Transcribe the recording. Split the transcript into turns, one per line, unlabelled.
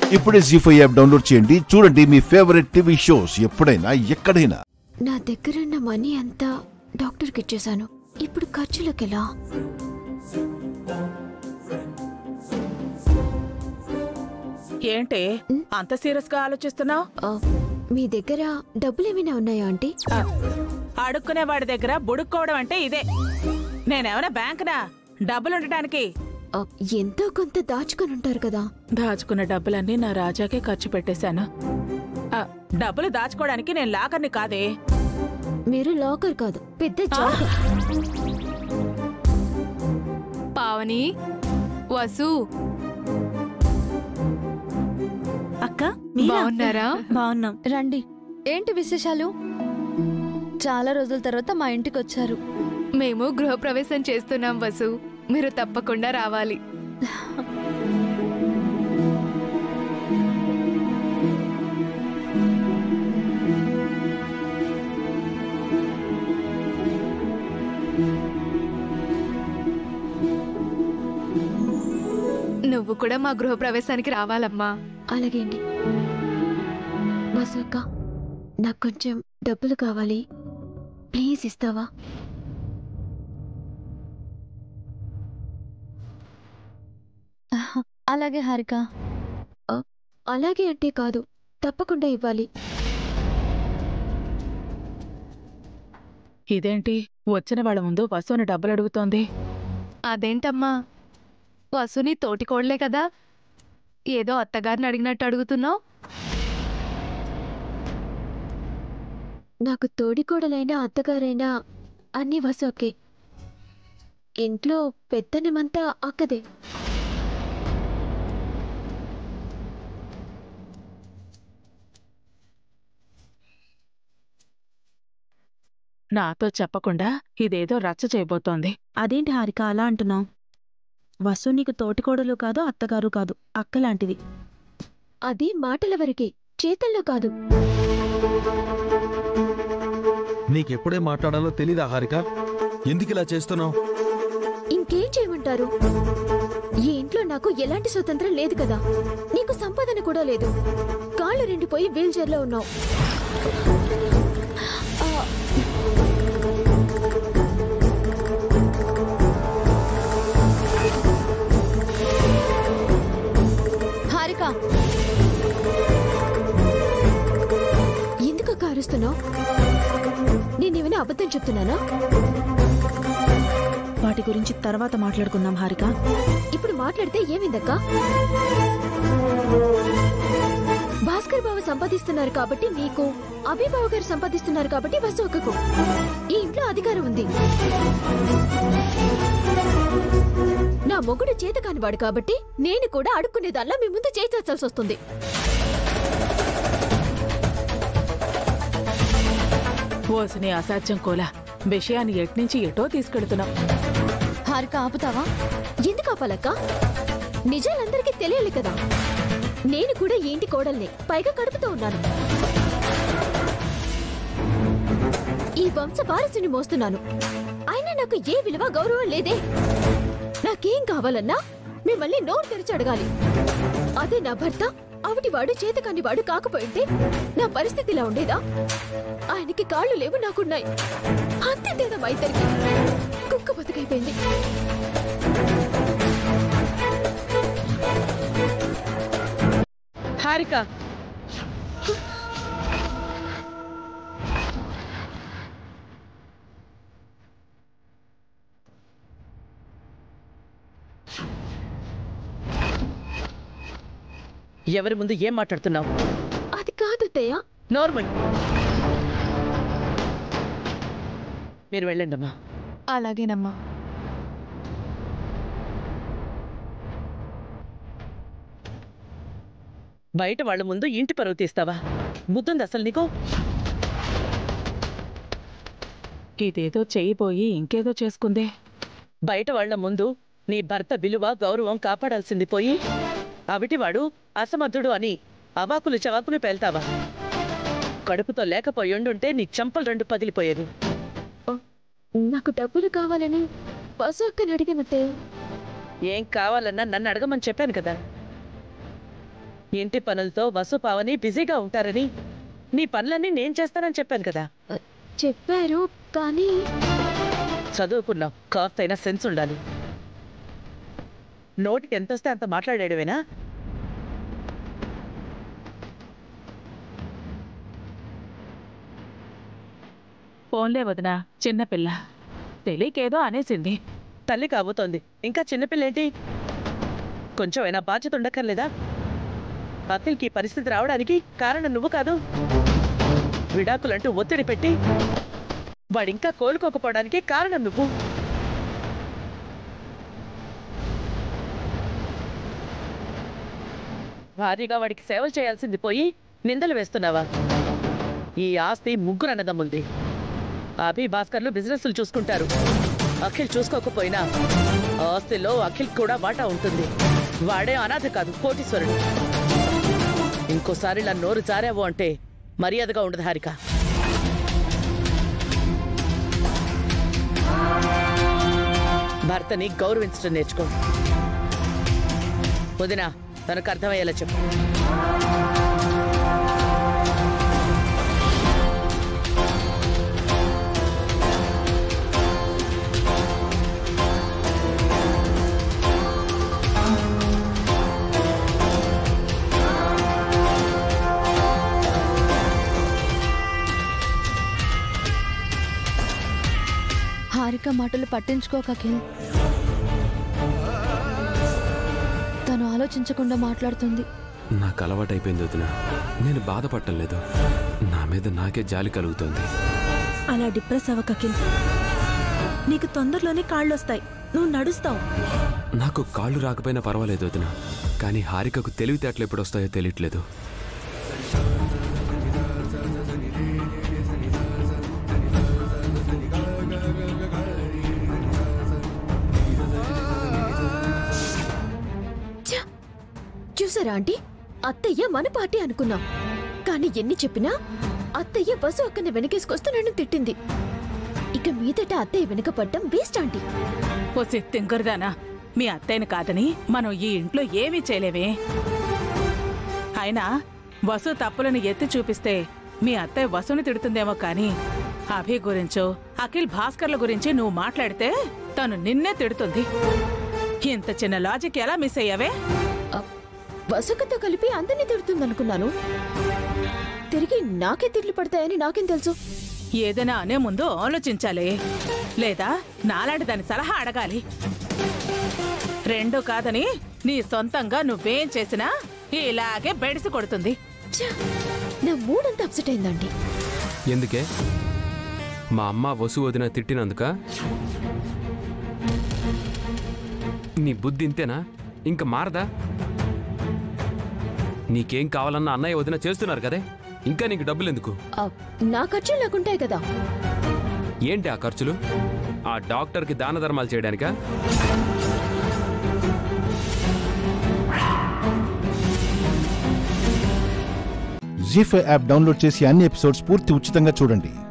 ఇప్పుడే G five app download చేయండి చూడండి మీ ఫేవరెట్ టీవీ షోస్ ఎప్పుడైనా ఎక్కడైనా
నా దగ్గరున్న మనీ అంతా డాక్టర్కి ఇచ్చేశాను ఇప్పుడు ఖర్చులకు ఎలా
ఏంటి అంత సీరియస్ గా ఆలోచిస్తున్నావు
ఆ, మీ దగ్గర డబ్బులు ఏమైనా ఉన్నాయా ఆంటీ
అడుక్కునే వాడి దగ్గర బుడుక్కోవడం అంటే ఇదే నేనేమైనా బ్యాంకునా డబ్బులు ఉండటానికి
ఆ, ఎంతో కొంత దాచుకొని ఉంటారు కదా
దాచుకున్న డబ్బులన్నీ నా రాజాకే ఖర్చు పెట్టేశాను ఆ, డబ్బులు దాచుకోవడానికి నేను లాకర్ని కాదే
మీరు లాకర్ కాదు పెద్ద జాబ్
పావని వసు
అక్క మీరా?
బాగున్నారా
బాగున్నాం
రండి ఏంటి విశేషాలు చాలా రోజుల తర్వాత మా ఇంటికి వచ్చారు
మేము గృహప్రవేశం చేస్తున్నాం వసు మీరు తప్పకుండా రావాలి నువ్వు కూడా మా గృహప్రవేశానికి రావాలమ్మా
అలాగే అండి వసక్క నాకు కొంచెం డబ్బులు కావాలి ప్లీజ్ ఇస్తావా
అలాగే హారిక
అలాగే అంటే కాదు తప్పకుండా ఇవ్వాలి
ఇదేంటి వచ్చిన వాళ్ళ ముందు వస్తువుని డబ్బులు అడుగుతోంది
అదేంటమ్మా వసుని తోటికోడలే కదా ఏదో అత్తగారిని అడిగినట్టు అడుగుతున్నావు
నాకు తోడికోడలైనా అత్తగారైనా అన్ని వసు ఒకే ఇంట్లో పెత్తనమంతా అక్కదే
నాతో చెప్పకుండా ఇదేదో రచ్చ చేయబోతోంది
అదేంటి హారిక అలా అంటున్నావు వసు నీకు తోటికోడలు కాదు అత్తగారు కాదు అక్క లాంటిది
అది మాటల వరకే చేతల్లో కాదు
నీకెప్పుడే మాట్లాడాలో తెలీదా హారిక ఎందుకు ఇలా చేస్తున్నావు
ఇంకేం చేయమంటారు ఈ ఇంట్లో నాకు ఎలాంటి స్వతంత్రం లేదు కదా నీకు సంపాదన కూడా లేదు కాళ్ళు రెండిపోయి వీల్ చైర్లో ఉన్నావు ఆ,
హారిక
ఎందుకు కారుస్తున్నావు నేనేమైనా అబద్ధం చెప్తున్నానా
వాటి గురించి తర్వాత మాట్లాడుకుందాం హారిక
ఇప్పుడు మాట్లాడితే ఏమైందక్క భాస్కర్ బావ సంపాదిస్తున్నారు కాబట్టి నీకు అభిబావ గారు సంపాదిస్తున్నారు కాబట్టి వసు అక్కకు ఈ ఇంట్లో అధికారం ఉంది నా మొగుడు చేత కానివాడు కాబట్టి నేను కూడా అడుక్కునేదాల్లా మీ ముందు చేసేసాల్సి వస్తుంది
ఓసిని అసాధ్యం కోలా విషయాన్ని ఎట్నుంచి ఎటో తీసుకెళ్తున్నాం
హారిక ఆపుతావా
ఎందుకు ఆపాలక్క నిజాలందరికీ తెలియాలి కదా నేను కూడా ఈ ఇంటి కోడల్ని పైగా కడుపుతూ ఉన్నాను ఈ వంశ వారసుని మోస్తున్నాను అయినా నాకు ఏ విలువ గౌరవం లేదే నాకేం కావాలన్నా మిమ్మల్ని నోరు తెరిచి అడగాలి అదే నా భర్త వాడు చేతకాని వాడు కాకపోయింటే నా పరిస్థితి ఇలా ఉండేదా ఆయనకి కాళ్ళు లేవు నాకున్నాయి అంతే తేడా మా ఇద్దరికి కుక్క బతుకైపోయింది
హారిక ఎవరి ముందు ఏం మాట్లాడుతున్నావు
అది కాదత్తయ్య
నార్మల్ మీరు వెళ్ళండి అమ్మా
అలాగేనమ్మా
బయట వాళ్ళ ముందు ఇంటి పరువు తీస్తావా బుద్ధుంది అసలు నీకు
ఇదేదో చెయ్యిపోయి ఇంకేదో చేసుకుందే
బయట వాళ్ళ ముందు నీ భర్త విలువ గౌరవం కాపాడాల్సింది పోయి అవిటివాడు అసమర్థుడు అని అవాకులు చవాకులు పేల్తావా కడుపుతో లేకపోయిండుంటే నీ చంపలు రెండు పగిలిపోయేది
నాకు డబ్బులు కావాలని బస్సు అక్కని అడిగినట్టే
ఏం కావాలన్నా నన్ను అడగమని చెప్పాను కదా ఇంటి పనులతో వసు పావని బిజీగా ఉంటారని నీ పనులన్నీ నేను చేస్తానని చెప్పాను కదా
చెప్పారు కానీ
చదువుకున్నావు కాస్త అయినా సెన్స్ ఉండాలి నోటికి ఎంత వస్తే అంత మాట్లాడేయడమేనా
ఫోన్లే వదినా చిన్నపిల్ల తెలియకేదో అనేసింది
తల్లి కాబోతోంది ఇంకా చిన్నపిల్లేంటి కొంచెమైనా బాధ్యత ఉండక్కర్లేదా అఖిల్కి ఈ పరిస్థితి రావడానికి కారణం నువ్వు కాదు విడాకులంటూ ఒత్తిడి పెట్టి వాడింకా కోలుకోకపోవడానికి కారణం నువ్వు భారీగా వాడికి సేవలు చేయాల్సింది పోయి నిందలు వేస్తున్నావా ఈ ఆస్తి ముగ్గురు అన్నదమ్ముంది అభి భాస్కర్లు బిజినెస్లు చూసుకుంటారు అఖిల్ చూసుకోకపోయినా ఆస్తిలో అఖిల్ కూడా వాటా ఉంటుంది వాడే అనాథ కాదు కోటీశ్వరుడు ఇంకోసారి ఇలా నోరు జారావు అంటే మర్యాదగా ఉండదు హారిక భర్తని గౌరవించడం నేర్చుకో వదినా తనకు అర్థమయ్యేలా చెప్పు
హారిక మాటలు పట్టించుకోక అఖిల్ తను ఆలోచించకుండా మాట్లాడుతుంది
నాకు అలవాటైపోయింది వదిన నేను బాధపడటం లేదు నా మీద నాకే జాలి కలుగుతోంది
అలా డిప్రెస్ అవ్వకకిల్ నీకు తొందరలోనే కాళ్ళొస్తాయి నువ్వు నడుస్తావు
నాకు కాళ్ళు రాకపోయినా పర్వాలేదు వదిన కానీ హారికకు తెలివితేటలు ఎప్పుడు వస్తాయో తెలియట్లేదు
ఛ! చూసారా ఆంటీ అత్తయ్య మన పార్టీ అనుకున్నాం కానీ ఎన్ని చెప్పినా అత్తయ్య వసు అక్కని వెనకేసుకొస్తూ నన్ను తిట్టింది ఇక మీదట అత్తయ్య వెనకపడ్డం వేస్ట్ ఆంటీ
ఓ తింకరదానా మీ అత్తయ్యను కాదని మనం ఈ ఇంట్లో ఏమీ చేయలేవే అయినా వసు తప్పులను ఎత్తి చూపిస్తే మీ అత్తయ్య వసుని తిడుతుందేమో కానీ అభి గురించో అఖిల్ భాస్కర్ల గురించి నువ్వు మాట్లాడితే తను నిన్నే తిడుతుంది ఇంత చిన్న లాజిక్ ఎలా మిస్ అయ్యావే
వసుకతో కలిపి అందరినీ తిడుతుందనుకున్నాను తిరిగి నాకే తిట్లు పడతాయని నాకేం తెలుసు
ఏదైనా అనే ముందు ఆలోచించాలి లేదా నాలాంటి దాని సలహా అడగాలి రెండు కాదని నీ సొంతంగా నువ్వేం చేసినా ఇలాగే బెడిసి కొడుతుంది
ఛ! నా మూడంతా అప్సెట్ అయిందండి
ఎందుకే మా అమ్మ వసు వదిన తిట్టినందుక నీ బుద్ధి ఇంతేనా ఇంక మారదా నీకేం కావాలన్నా అన్నయ్య వదిన చేస్తున్నారు కదే ఇంకా నీకు డబ్బులు ఎందుకు
ఆ, నా ఖర్చులు నాకుంటాయి కదా
ఏంటి ఆ ఖర్చులు ఆ డాక్టర్కి దాన ధర్మాలు చేయడానికా
జీ ఫైవ్ యాప్ డౌన్లోడ్ చేసి అన్ని ఎపిసోడ్స్ పూర్తి ఉచితంగా చూడండి